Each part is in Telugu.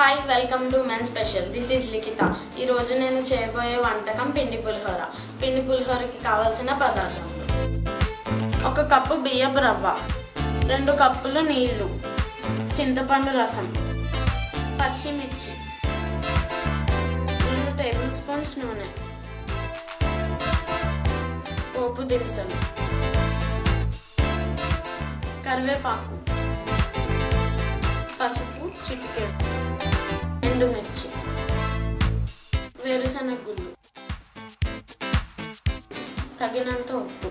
hi welcome to men special this is Likhitha ఈరోజు నేను చేయబోయే వంటకం పిండి పులిహోర పిండి పులిహోరకి కావాల్సిన పదార్థాలు ఒక కప్పు బియ్యపు రవ్వ రెండు కప్పులు నీళ్లు చింతపండు రసం పచ్చిమిర్చి రెండు టేబుల్ స్పూన్స్ నూనె పోపు దినుసులు కరివేపాకు పసుపు చిటికెడు ఎండుమిర్చి వేరుశనగ గుళ్ళు తగినంత ఉప్పు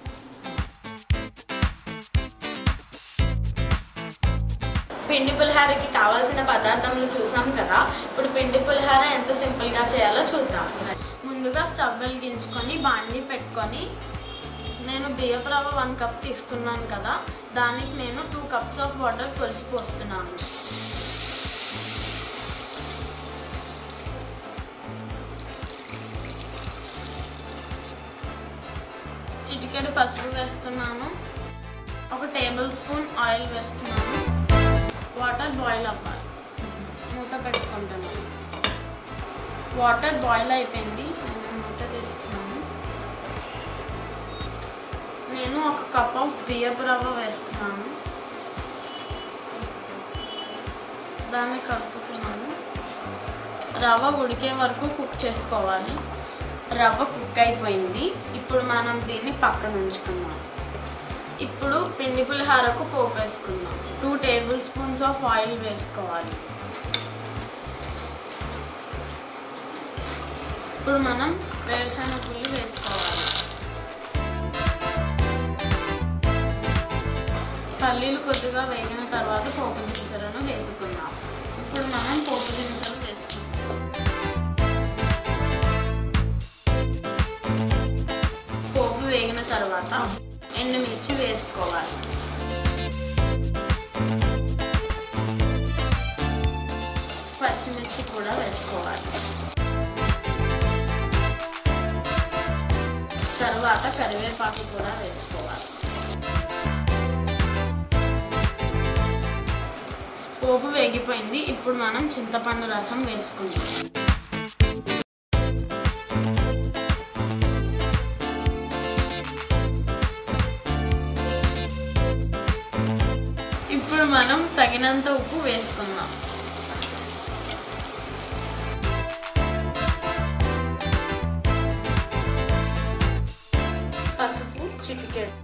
పిండి పులిహారకి కావాల్సిన పదార్థములు చూసాం కదా ఇప్పుడు పిండి పులిహార ఎంత సింపుల్గా చేయాలో చూద్దాం ముందుగా స్టవ్ వెలిగించుకొని బాండి పెట్టుకొని నేను బియ్యపు రవ్వ వన్ కప్ తీసుకున్నాను కదా దానికి నేను టూ కప్స్ ఆఫ్ వాటర్ కొలిచి పోస్తున్నాను చిటికెడు పసుపు వేస్తున్నాను ఒక టేబుల్ స్పూన్ ఆయిల్ వేస్తున్నాను వాటర్ బాయిల్ అవ్వాలి మూత పెట్టుకుంటున్నాను వాటర్ బాయిల్ అయిపోయింది నేను మూత తీసుకున్నాను నేను ఒక కప్ ఆఫ్ బియ్యపు రవ్వ వేస్తున్నాను దాన్ని కలుపుతున్నాను రవ్వ ఉడికే వరకు కుక్ చేసుకోవాలి రవ్వ కుక్ అయిపోయింది ఇప్పుడు మనం దీన్ని పక్కన ఉంచుకుందాం ఇప్పుడు పిండి పులిహారకు పోపు వేసుకుందాం two tablespoons of oil వేసుకోవాలి ఇప్పుడు మనం వేరుశనగ పుల్లి వేసుకోవాలి పల్లీలు కొద్దిగా వేగిన తర్వాత పోపు దినుసులను వేసుకుందాం ఇప్పుడు మనం పోపు దినుసులు వేసుకుందాం పోపు వేగిన తర్వాత ఎండుమిర్చి వేసుకోవాలి పచ్చిమిర్చి కూడా వేసుకోవాలి తర్వాత కరివేపాకు కూడా వేసుకోవాలి పోపు వేగిపోయింది ఇప్పుడు మనం చింతపండు రసం వేసుకుందాం ఇప్పుడు మనం తగినంత ఉప్పు వేసుకుందాం పసుపు చిటికెడు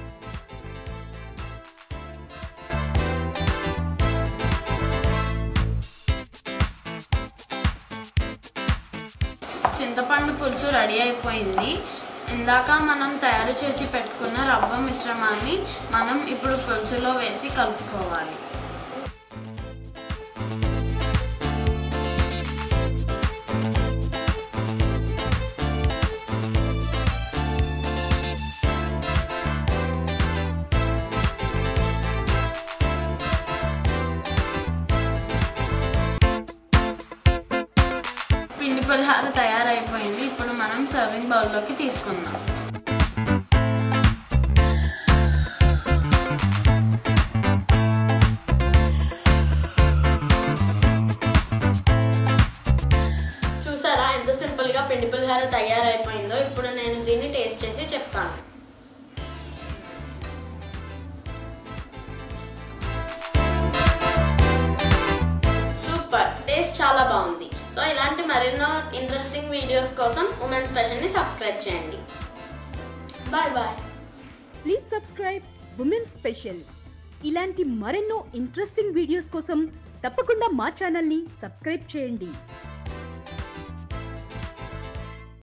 చింతపండు పులుసు రెడీ అయిపోయింది ఇందాక మనం తయారు చేసి పెట్టుకున్న రవ్వ మిశ్రమాన్ని మనం ఇప్పుడు పులుసులో వేసి కలుపుకోవాలి పిండి పులిహార తయారైపోయింది ఇప్పుడు మనం సర్వింగ్ బౌల్లోకి తీసుకుందాం చూసారా ఎంత సింపుల్గా పిండి పులిహార తయారైపోయిందో ఇప్పుడు నేను దీన్ని టేస్ట్ చేసి చెప్తాను సూపర్ టేస్ట్ చాలా బాగుంది సో ఇలాంటి మరెన్నో ఇంట్రెస్టింగ్ వీడియోస్ కోసం ఉమెన్ స్పెషల్ని సబ్స్క్రైబ్ చేయండి bye bye please subscribe women special ఇలాంటి మరెన్నో ఇంట్రెస్టింగ్ వీడియోస్ కోసం తప్పకుండా మా ఛానల్ని సబ్స్క్రైబ్ చేయండి